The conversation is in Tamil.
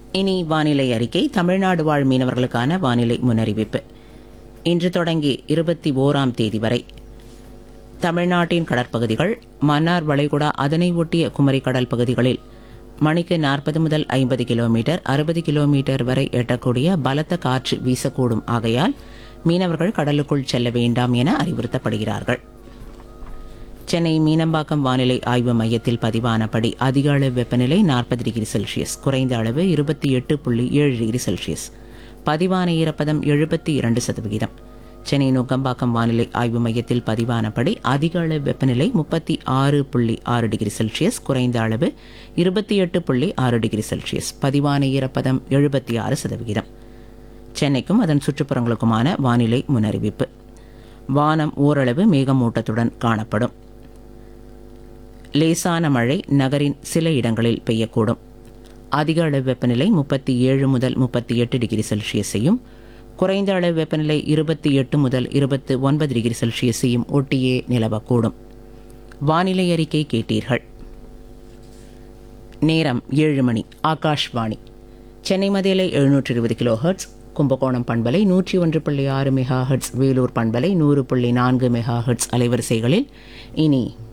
இனி வானிலை அறிக்கை தமிழ்நாடு வாழ் மீனவர்களுக்கான வானிலை முன்னறிவிப்பு இன்று தொடங்கி இருபத்தி ஓராம் தேதி வரை தமிழ்நாட்டின் கடற்பகுதிகள் மன்னார் வளைகுடா அதனை ஒட்டிய குமரி கடல் பகுதிகளில் மணிக்கு நாற்பது முதல் ஐம்பது கிலோமீட்டர் அறுபது கிலோமீட்டர் வரை எட்டக்கூடிய பலத்த காற்று வீசக்கூடும் ஆகையால் மீனவர்கள் கடலுக்குள் செல்ல வேண்டாம் என அறிவுறுத்தப்படுகிறார்கள் சென்னை மீனம்பாக்கம் வானிலை ஆய்வு மையத்தில் பதிவானபடி அதிக அளவு வெப்பநிலை நாற்பது டிகிரி செல்சியஸ் குறைந்த அளவு இருபத்தி எட்டு புள்ளி ஏழு டிகிரி செல்சியஸ் பதிவான ஈரப்பதம் எழுபத்தி இரண்டு சதவிகிதம் சென்னை நுங்கம்பாக்கம் வானிலை ஆய்வு மையத்தில் பதிவானபடி அதிக அளவு வெப்பநிலை முப்பத்தி ஆறு புள்ளி ஆறு டிகிரி செல்சியஸ் குறைந்த அளவு இருபத்தி எட்டு புள்ளி ஆறு டிகிரி செல்சியஸ் பதிவான ஈரப்பதம் எழுபத்தி ஆறு சதவிகிதம் சென்னைக்கும் அதன் சுற்றுப்புறங்களுக்குமான வானிலை முன்னறிவிப்பு வானம் ஓரளவு மேகமூட்டத்துடன் காணப்படும் லேசான மழை நகரின் சில இடங்களில் பெய்யக்கூடும் அதிக அளவு வெப்பநிலை முப்பத்தி ஏழு முதல் முப்பத்தி எட்டு டிகிரி செல்சியஸையும் குறைந்த அளவு வெப்பநிலை இருபத்தி எட்டு முதல் இருபத்து ஒன்பது டிகிரி செல்சியஸையும் ஒட்டியே நிலவக்கூடும் வானிலை அறிக்கை கேட்டீர்கள் நேரம் ஏழு மணி ஆகாஷ்வாணி சென்னை மதியலை எழுநூற்றி இருபது கிலோ ஹெர்ட்ஸ் கும்பகோணம் பண்பலை நூற்றி ஒன்று புள்ளி ஆறு மெகா ஹெர்ட்ஸ் வேலூர் பண்பலை நூறு புள்ளி நான்கு மெகா ஹெர்ட்ஸ் அலைவரிசைகளில் இனி